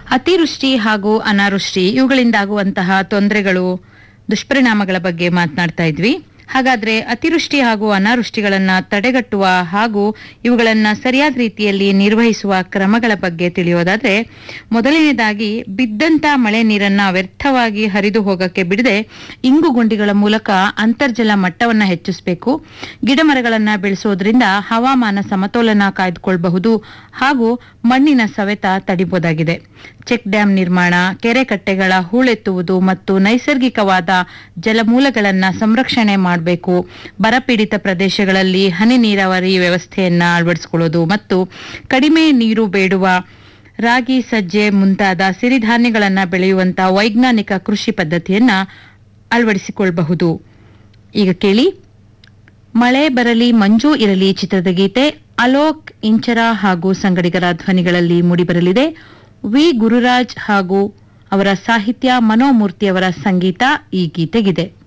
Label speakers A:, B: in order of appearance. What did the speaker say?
A: ಅತಿವೃಷ್ಟಿ ಹಾಗೂ ಅನಾವೃಷ್ಟಿ ಇವುಗಳಿಂದಾಗುವಂತಹ ತೊಂದರೆಗಳು ದುಷ್ಪರಿಣಾಮಗಳ ಬಗ್ಗೆ ಮಾತನಾಡ್ತಾ ಇದ್ವಿ ಹಾಗಾದ್ರೆ ಅತಿವೃಷ್ಟಿ ಹಾಗೂ ಅನಾವೃಷ್ಟಿಗಳನ್ನ ತಡೆಗಟ್ಟುವ ಹಾಗೂ ಇವುಗಳನ್ನ ಸರಿಯಾದ ರೀತಿಯಲ್ಲಿ ನಿರ್ವಹಿಸುವ ಕ್ರಮಗಳ ಬಗ್ಗೆ ತಿಳಿಯೋದಾದ್ರೆ ಮೊದಲನೇದಾಗಿ ಬಿದ್ದಂತ ಮಳೆ ನೀರನ್ನ ವ್ಯರ್ಥವಾಗಿ ಹರಿದು ಹೋಗಕ್ಕೆ ಬಿಡದೆ ಇಂಗು ಗುಂಡಿಗಳ ಮೂಲಕ ಅಂತರ್ಜಲ ಮಟ್ಟವನ್ನ ಹೆಚ್ಚಿಸಬೇಕು ಗಿಡ ಮರಗಳನ್ನ ಬೆಳೆಸೋದ್ರಿಂದ ಹವಾಮಾನ ಸಮತೋಲನ ಕಾಯ್ದುಕೊಳ್ಬಹುದು ಹಾಗೂ ಮಣ್ಣಿನ ಸವೆತ ತಡಿಬಹುದಾಗಿದೆ ಚೆಕ್ ಡ್ಯಾಂ ನಿರ್ಮಾಣ ಕೆರೆ ಕಟ್ಟೆಗಳ ಹೂಳೆತ್ತುವುದು ಮತ್ತು ನೈಸರ್ಗಿಕವಾದ ಜಲಮೂಲಗಳನ್ನ ಸಂರಕ್ಷಣೆ ಮಾಡಬೇಕು ಬರಪೀಡಿತ ಪ್ರದೇಶಗಳಲ್ಲಿ ಹನಿ ನೀರಾವರಿ ವ್ಯವಸ್ಥೆಯನ್ನ ಅಳವಡಿಸಿಕೊಳ್ಳೋದು ಮತ್ತು ಕಡಿಮೆ ನೀರು ಬೇಡುವ ರಾಗಿ ಸಜ್ಜೆ ಮುಂತಾದ ಸಿರಿಧಾನ್ಯಗಳನ್ನ ಬೆಳೆಯುವಂತ ವೈಜ್ಞಾನಿಕ ಕೃಷಿ ಪದ್ಧತಿಯನ್ನ ಅಳವಡಿಸಿಕೊಳ್ಳಬಹುದು ಈಗ ಕೇಳಿ ಮಳೆ ಬರಲಿ ಮಂಜು ಇರಲಿ ಚಿತ್ರದ ಗೀತೆ ಅಲೋಕ್ ಇಂಚರ ಹಾಗೂ ಸಂಗಡಿಗರ ಧ್ವನಿಗಳಲ್ಲಿ ಮೂಡಿಬರಲಿದೆ ವಿ ಗುರುರಾಜ್ ಹಾಗೂ ಅವರ ಸಾಹಿತ್ಯ ಮನೋಮೂರ್ತಿಯವರ ಸಂಗೀತ ಈ ಗೀತೆಗಿದೆ